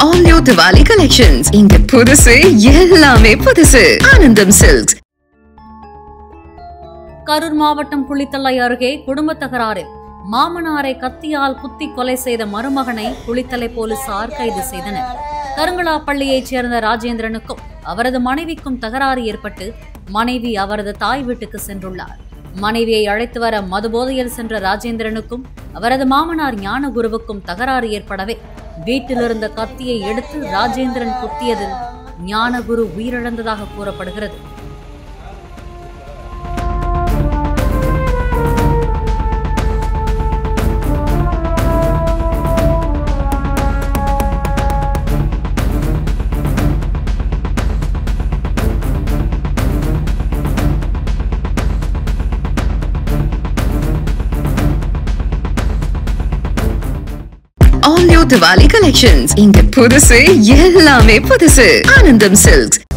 All new Diwali collections. இங்க புதுசு எல்லாமே புதுசு ஆனந்தம் சில்க்ஸ் கரூர் மாவட்டம் குளித்தலை அருகே குடும்ப தகராறில் மாமனாரை கத்தியால் குத்தி கொலை செய்த மருமகனை குளித்தலை போலீசார் கைது செய்தனர் கருங்கலாப்பள்ளியைச் சேர்ந்த ராஜேந்திரனுக்கும் அவரது மனைவிக்கும் தகராறு ஏற்பட்டு மனைவி அவரது தாய் வீட்டுக்கு சென்றுள்ளார் மனைவியை அழைத்து வர மதுபோதையில் சென்ற ராஜேந்திரனுக்கும் அவரது மாமனார் ஞானகுருவுக்கும் தகராறு ஏற்படவே வீட்டிலிருந்த கத்தியை எடுத்து ராஜேந்திரன் குத்தியதில் ஞானகுரு உயிரிழந்ததாக கூறப்படுகிறது All new Diwali collections. இங்க புதுசு எல்லாமே புதுசு ஆனந்தம் சில்க்ஸ்